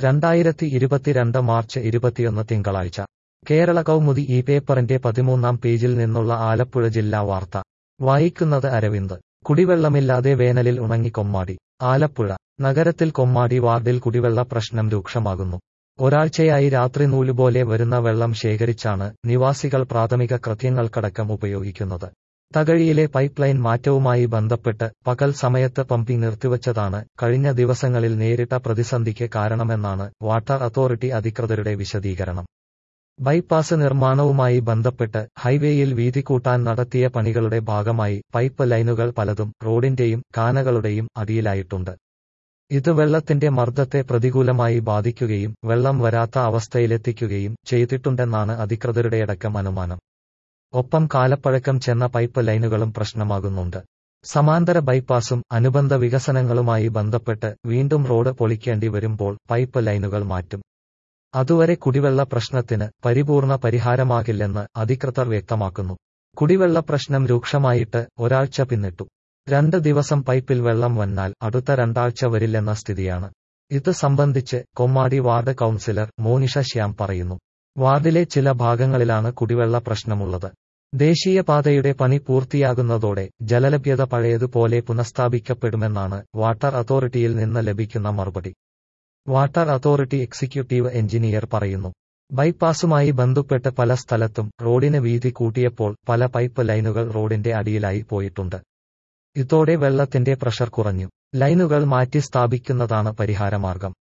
രണ്ടായിരത്തി ഇരുപത്തിരണ്ട് മാർച്ച് ഇരുപത്തിയൊന്ന് തിങ്കളാഴ്ച കേരള കൗമുദി ഈ പേപ്പറിന്റെ പതിമൂന്നാം പേജിൽ നിന്നുള്ള ആലപ്പുഴ ജില്ലാ വാർത്ത വായിക്കുന്നത് അരവിന്ദ് കുടിവെള്ളമില്ലാതെ വേനലിൽ ഉണങ്ങി കൊമ്മാടി ആലപ്പുഴ നഗരത്തിൽ കൊമ്മാടി വാർഡിൽ കുടിവെള്ള പ്രശ്നം രൂക്ഷമാകുന്നു ഒരാഴ്ചയായി രാത്രി നൂലുപോലെ വരുന്ന വെള്ളം ശേഖരിച്ചാണ് നിവാസികൾ പ്രാഥമിക കൃത്യങ്ങൾക്കടക്കം ഉപയോഗിക്കുന്നത് തകഴിയിലെ പൈപ്പ് ലൈൻ മാറ്റവുമായി ബന്ധപ്പെട്ട് പകൽ സമയത്ത് പമ്പിംഗ് നിർത്തിവച്ചതാണ് കഴിഞ്ഞ ദിവസങ്ങളിൽ നേരിട്ട പ്രതിസന്ധിക്ക് കാരണമെന്നാണ് വാട്ടർ അതോറിറ്റി അധികൃതരുടെ വിശദീകരണം ബൈപ്പാസ് നിർമ്മാണവുമായി ബന്ധപ്പെട്ട് ഹൈവേയിൽ വീതി കൂട്ടാൻ നടത്തിയ പണികളുടെ ഭാഗമായി പൈപ്പ് ലൈനുകൾ പലതും റോഡിന്റെയും കാനകളുടെയും അടിയിലായിട്ടുണ്ട് ഇത് വെള്ളത്തിന്റെ മർദ്ദത്തെ പ്രതികൂലമായി ബാധിക്കുകയും വെള്ളം വരാത്ത അവസ്ഥയിലെത്തിക്കുകയും ചെയ്തിട്ടുണ്ടെന്നാണ് അധികൃതരുടെയടക്കം അനുമാനം ഒപ്പം കാലപ്പഴക്കം ചെന്ന പൈപ്പ് ലൈനുകളും പ്രശ്നമാകുന്നുണ്ട് സമാന്തര ബൈപ്പാസും അനുബന്ധ വികസനങ്ങളുമായി ബന്ധപ്പെട്ട് വീണ്ടും റോഡ് പൊളിക്കേണ്ടി വരുമ്പോൾ പൈപ്പ് ലൈനുകൾ മാറ്റും അതുവരെ കുടിവെള്ള പ്രശ്നത്തിന് പരിപൂർണ പരിഹാരമാകില്ലെന്ന് അധികൃതർ വ്യക്തമാക്കുന്നു കുടിവെള്ള പ്രശ്നം രൂക്ഷമായിട്ട് ഒരാഴ്ച പിന്നിട്ടു രണ്ട് ദിവസം പൈപ്പിൽ വെള്ളം വന്നാൽ അടുത്ത രണ്ടാഴ്ച വരില്ലെന്ന സ്ഥിതിയാണ് ഇത് സംബന്ധിച്ച് കൊമ്മാടി വാർഡ് കൌൺസിലർ മോനിഷ ശ്യാം പറയുന്നു വാർഡിലെ ചില ഭാഗങ്ങളിലാണ് കുടിവെള്ള പ്രശ്നമുള്ളത് ദേശീയപാതയുടെ പണി പൂർത്തിയാകുന്നതോടെ ജലലഭ്യത പഴയതുപോലെ പുനഃസ്ഥാപിക്കപ്പെടുമെന്നാണ് വാട്ടർ അതോറിറ്റിയിൽ നിന്ന് ലഭിക്കുന്ന മറുപടി വാട്ടർ അതോറിറ്റി എക്സിക്യൂട്ടീവ് എഞ്ചിനീയർ പറയുന്നു ബൈപ്പാസുമായി ബന്ധപ്പെട്ട് പല സ്ഥലത്തും റോഡിന് വീതി കൂട്ടിയപ്പോൾ പല പൈപ്പ് ലൈനുകൾ റോഡിന്റെ അടിയിലായി പോയിട്ടുണ്ട് ഇതോടെ വെള്ളത്തിന്റെ പ്രഷർ കുറഞ്ഞു ലൈനുകൾ മാറ്റി സ്ഥാപിക്കുന്നതാണ് പരിഹാരമാർഗം